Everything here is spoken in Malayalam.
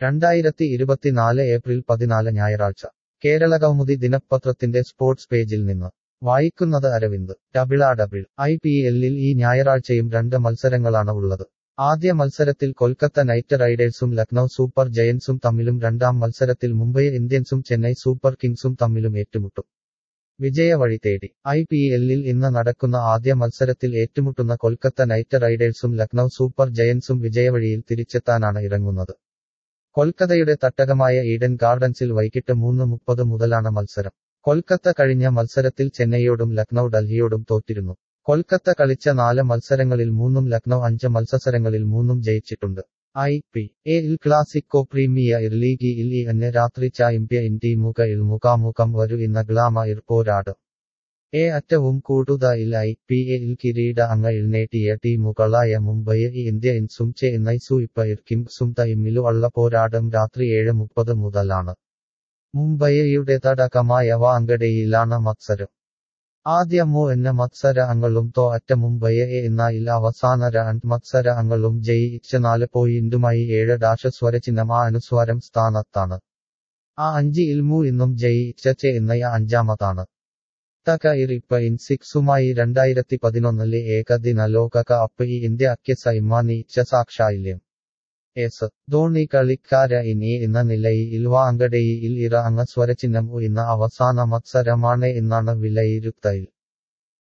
രണ്ടായിരത്തി ഇരുപത്തിനാല് ഏപ്രിൽ പതിനാല് ഞായറാഴ്ച കേരള കൗമുദി ദിനപത്രത്തിന്റെ സ്പോർട്സ് പേജിൽ നിന്ന് വായിക്കുന്നത് അരവിന്ദ് ഡബിളാ ഡബിൾ ഐ പി എല്ലിൽ ഈ ഞായറാഴ്ചയും രണ്ട് മത്സരങ്ങളാണ് ഉള്ളത് ആദ്യ മത്സരത്തിൽ കൊൽക്കത്ത നൈറ്റ് റൈഡേഴ്സും ലക്നൌ സൂപ്പർ ജയൻസും തമ്മിലും രണ്ടാം മത്സരത്തിൽ മുംബൈ ഇന്ത്യൻസും ചെന്നൈ സൂപ്പർ കിങ്സും തമ്മിലും ഏറ്റുമുട്ടും വിജയവഴി തേടി ഐ പി എല്ലിൽ ഇന്ന് നടക്കുന്ന ആദ്യ മത്സരത്തിൽ ഏറ്റുമുട്ടുന്ന കൊൽക്കത്ത നൈറ്റ് റൈഡേഴ്സും ലക്നൌ സൂപ്പർ ജയൻസും വിജയവഴിയിൽ തിരിച്ചെത്താനാണ് ഇറങ്ങുന്നത് കൊൽക്കത്തയുടെ തട്ടകമായ ഈഡൻ ഗാർഡൻസിൽ വൈകിട്ട് മൂന്ന് മുപ്പത് മുതലാണ് മത്സരം കൊൽക്കത്ത കഴിഞ്ഞ മത്സരത്തിൽ ചെന്നൈയോടും ലക്നൌ ഡൽഹിയോടും തോറ്റിരുന്നു കൊൽക്കത്ത കളിച്ച നാല് മത്സരങ്ങളിൽ മൂന്നും ലക്നൌ അഞ്ച് മത്സരങ്ങളിൽ മൂന്നും ജയിച്ചിട്ടുണ്ട് ഐ പി എ ഇൽ ക്ലാസിക്കോ പ്രീമിയർ ലീഗിൽ ഈ അന്ന് രാത്രി ചാമ്പ്യ ഇന്ത്യ മുഖ ഇൽ മുഖാമുഖം വരു ഇന്ന ഗ്ലാമ ഇർ പോരാടും എ അറ്റവും കൂടുതൽ ഐ പി എയിൽ കിരീട അങ്ങയിൽ നേടിയ ടീമുകളായ മുംബൈ ഇന്ത്യൻസും ചെന്നൈ സൂപ്പർ കിങ്സും തമ്മിലും ഉള്ള പോരാട്ടം രാത്രി ഏഴ് മുപ്പത് മുതലാണ് മുംബൈയുടെ തടകമായ വാങ്കഡയിലാണ് മത്സരം ആദ്യ മൂന്ന് മത്സര അങ്ങളും തോ അറ്റ മുംബൈ എന്നാൽ അവസാന രണ്ട് മത്സര അങ്ങളും ജയിച്ച നാല് പോയിന്റുമായി ഏഴ് ഡാഷ സ്വരചിഹ്നം ആ അനുസ്വാരം സ്ഥാനത്താണ് ആ അഞ്ച് ഇൽമു ഇന്നും ജയിച്ച ചെന്നൈ അഞ്ചാമതാണ് തക ഇറിപ്പ ഇൻ സിക്സുമായി രണ്ടായിരത്തി പതിനൊന്നിലെ ഏകദിന ലോകകപ്പ് ഈ ഇന്ത്യ അക്യ സൈമാനിച്ച സാക്ഷായില്യം എസ് ധോണി കളിക്കാര ഇനി എന്ന നിലയിൽ വാങ്കഡയിൽ ഇറ അങ്ങ സ്വരചിഹ്നം ഇന്ന അവസാന മത്സരമാണ് എന്നാണ് വിലയിരുത്തൽ